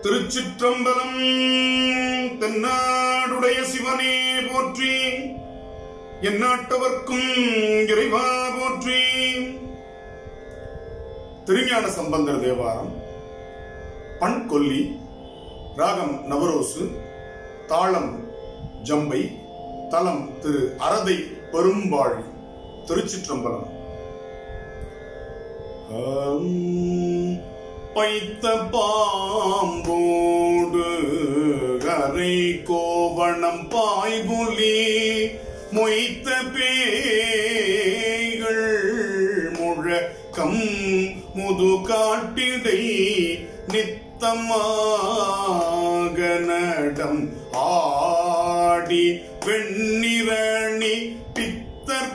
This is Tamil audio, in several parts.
திருச்சிற்றம்பலம் தென்னாடுடைய சிவனே போற்றி எந்நாட்டவர்க்கும் இறைவா போற்றி திருஞான சம்பந்தர் தேவாரம் பண் கொல்லி ராகம் நவரோசு தாளம் ஜம்பை தலம் திரு அரதை பெரும்பாழி திருச்சிற்றம்பலம் ஆம், பைத்த பாம்போடு கரை கோவணம் பாய்புலி மொய்த்த பேய்கள் முழக்கம் முது காட்டிடை நித்தமாக நடம் ஆடி வெண்ணிரணி பித்தர்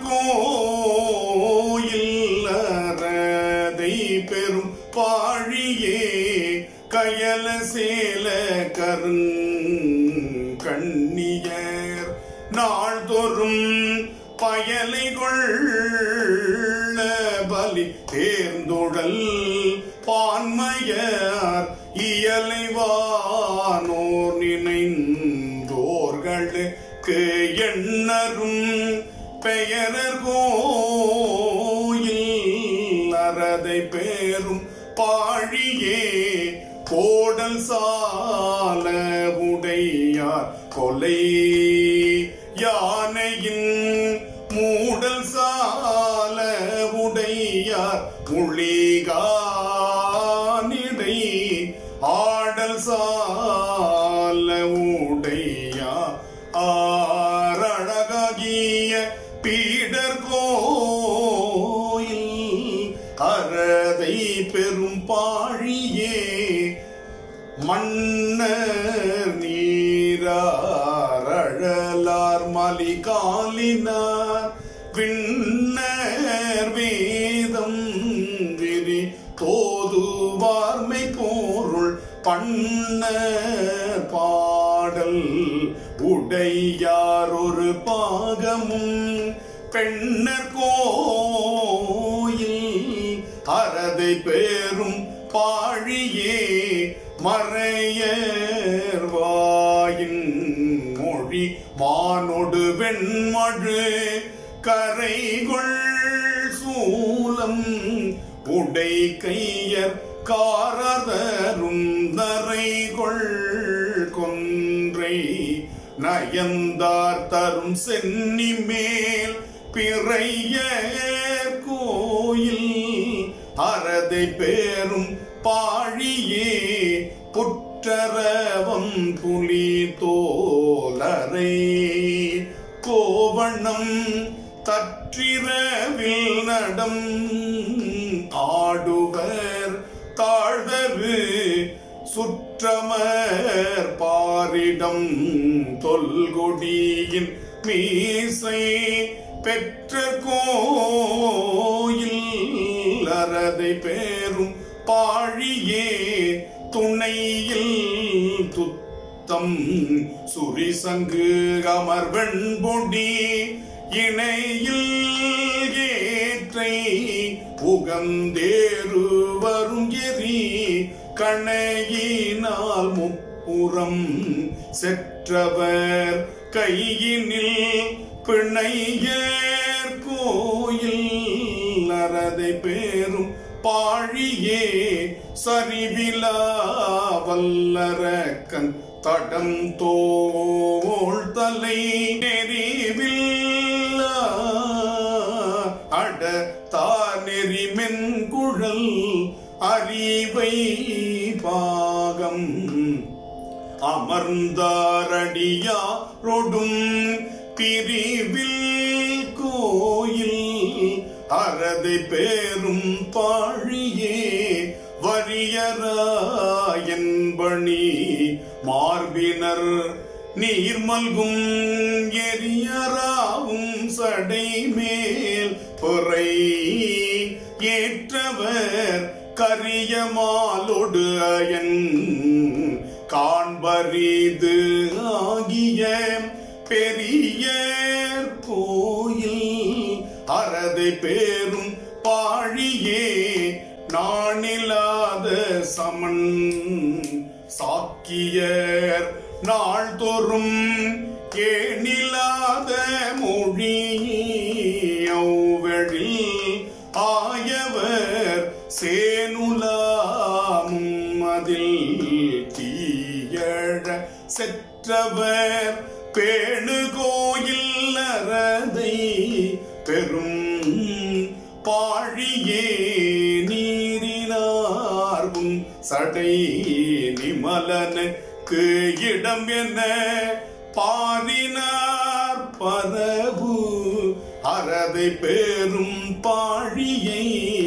கோயில் அரதை பெரும் பாழியே கயல சேல கருங்கண்ணியர் நாள்தோறும் பயலை கொள்ள பலி தேர்ந்துடல் பான்மையார் இயலைவானோர் நினைந்தோர்களுக்கு எண்ணரும் பெயரர் கோயில் அறதை பேரும் பாழியே கோடல் சால உடையார் கொலை யானையின் மூடல் சால உடையார் முழிகானிடை ஆடல் சால உடையார் ஆரழகாகிய பீடர் கோயில் அறதை பெரும் பாழியே மன்னர் நீராரழலார் மலிகாலினார் விண்ணர் வேதம் விரி தோதுவார்மை பொருள் பண்ண பாடல் உடையார் ஒரு பாகமும் பெண்ணர் கோயில் அறதை பேரும் பாழியே மறையர் வாயின் மொழி மானொடு வெண்மழு கரைகொள் சூலம் உடை கையர் காரதரும் நரைகொள் கொன்றை நயந்தார் தரும் சென்னி மேல் பிறைய கோயில் அறதை பேரும் பாழியே புற்றரவம் புலி தோலரை கோவணம் தற்றிரவில் நடம் ஆடுவர் தாழ்தரு சுற்றமர் பாரிடம் தொல்கொடியின் மீசை பெற்ற கோயில் அறதை பேரும் பாழியே துணையில் துத்தம் சுரிசங்கு அமர்வெண்பொடி இணையில் ஏற்றை புகந்தேறு வரும் எரி கணையினால் முப்புறம் செற்றவர் கையினில் பிணையர் கோயில் அறதை பேரும் பாழியே சரிவிலா வல்லரக்கன் தடம் தோள் தலை நெறிவில் அட தானெறி மென்குழல் அறிவை பாகம் அமர்ந்தாரடியாரொடும் பிரிவில் கோயில் அறதை பேரும் பாழியே வரியராயன்பணி மார்பினர் நீர்மல்கும் எரியராவும் சடை மேல் பொறை ஏற்றவர் கரியமாலொடு அயன் காண்பரிது ஆகிய பெரிய கோயில் அறதை பேரும் பாழியே நாணிலாத சமன் சாத்த ஆக்கியர் நாள்தோறும் ஏனில்லாத மொழியௌவழில் ஆயவர் சேனுலாமும் அதில் தீயழ செற்றவர் பேணு கோயில் அறதை பெரும் பாழியே நீரினார்வும் சடை நிமலனுக்கு இடம் என பாரினார் பரபு அறதை பெரும் பாழியை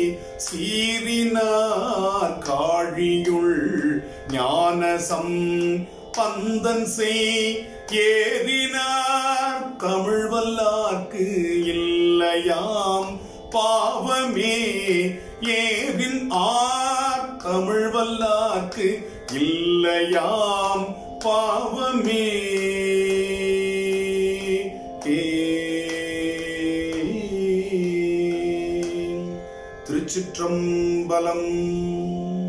சீரினார் காழியுள் ஞானசம் பந்தன் செய் ஏறினார் தமிழ்வல்லார்க்கு இல்லையாம் பாவமே ஏவின் ஆர் தமிழ்வல்லார்க்கு இல்லையாம் பாவமே திருச்சிற்றம்பலம்